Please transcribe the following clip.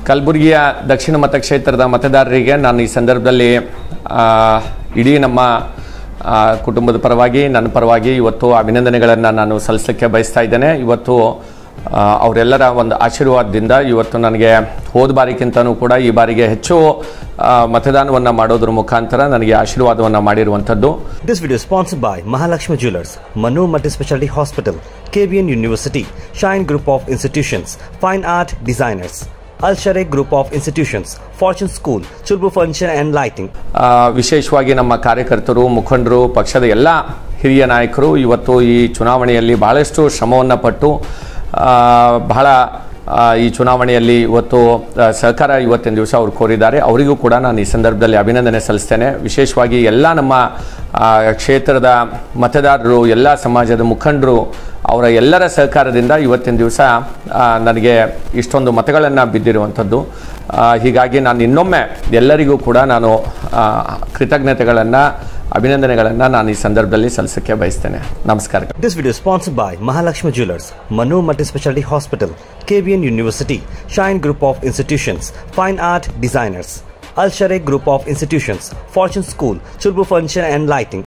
ಕಲಬುರಗಿಯ ದಕ್ಷಿಣ ಮತಕ್ಷೇತ್ರದ ಮತದಾರರಿಗೆ ನಾನು ಈ ಸಂದರ್ಭದಲ್ಲಿ ಆ, ಇಡೀ ನಮ್ಮ ಆ, ಕುಟುಂಬದ ಪರವಾಗಿ ನನ್ನ ಪರವಾಗಿ ಇವತ್ತು ಅಭಿನಂದನೆಗಳನ್ನು ನಾನು ಸಲ್ಲಿಸಲಿಕ್ಕೆ ಬಯಸ್ತಾ ಇದ್ದೇನೆ ಇವತ್ತು ಆ, ಅವರೆಲ್ಲರ ಒಂದು ಆಶೀರ್ವಾದದಿಂದ ಇವತ್ತು ನನಗೆ ಹೋದ ಬಾರಿಗಿಂತನೂ ಕೂಡ ಈ ಬಾರಿಗೆ ಹೆಚ್ಚು ಮತದಾನವನ್ನು ಮಾಡೋದ್ರ ಮುಖಾಂತರ ನನಗೆ ಆಶೀರ್ವಾದವನ್ನು ಮಾಡಿರುವಂಥದ್ದು This video is sponsored by Mahalakshmi Jewelers, Manu Multispecialty Hospital, KBN University, Shine Group of Institutions, Fine Art Designers, Al Sharekh Group of Institutions, Fortune School, Chulbu Furniture and Lighting. ಆ, ವಿಶೇಷವಾಗಿ ನಮ್ಮ ಕಾರ್ಯಕರ್ತರು ಮುಖಂಡರು ಪಕ್ಷದ ಎಲ್ಲ ಹಿರಿಯ ನಾಯಕರು ಇವತ್ತು ಈ ಚುನಾವಣೆಯಲ್ಲಿ ಬಹಳಷ್ಟು ಶ್ರಮವನ್ನು ಪಟ್ಟು ಆ, ಬಹಳ ಆ, ಈ ಚುನಾವಣೆಯಲ್ಲಿ ಇವತ್ತು ಆ, ಸಹಕಾರ ಇವತ್ತಿನ ದಿವಸ ಅವರು ಕೋರಿದ್ದಾರೆ ಅವರಿಗೂ ಕೂಡ ನಾನು ಈ ಸಂದರ್ಭದಲ್ಲಿ ಅಭಿನಂದನೆ ಸಲ್ಲಿಸ್ತೇನೆ ವಿಶೇಷವಾಗಿ ಎಲ್ಲ ನಮ್ಮ ಆ, ಕ್ಷೇತ್ರದ ಮತದಾರರು ಎಲ್ಲ ಸಮಾಜದ ಮುಖಂಡರು ಅವರ ಎಲ್ಲರ ಸಹಕಾರದಿಂದ ಇವತ್ತಿನ ದಿವಸ ಆ, ನನಗೆ ಇಷ್ಟೊಂದು ಮತಗಳನ್ನು ಬಿದ್ದಿರುವಂಥದ್ದು ಆ, ಹೀಗಾಗಿ ನಾನು ಇನ್ನೊಮ್ಮೆ ಎಲ್ಲರಿಗೂ ಕೂಡ ನಾನು ಆ, ಕೃತಜ್ಞತೆಗಳನ್ನು ಅಭಿನಂದನೆಗಳನ್ನು ನಾನು ಈ ಸಂದರ್ಭದಲ್ಲಿ ಸಲ್ಲಿಸಕ್ಕೆ ಬಯಸ್ತೇನೆ ನಮಸ್ಕಾರ This video is sponsored by Mahalakshmi Jewelers, Manu Multispecialty Hospital, KBN University, Shine Group of Institutions, Fine Art Designers, Al Sharekh Group of Institutions, Fortune School, Chulbu Furniture and Lighting.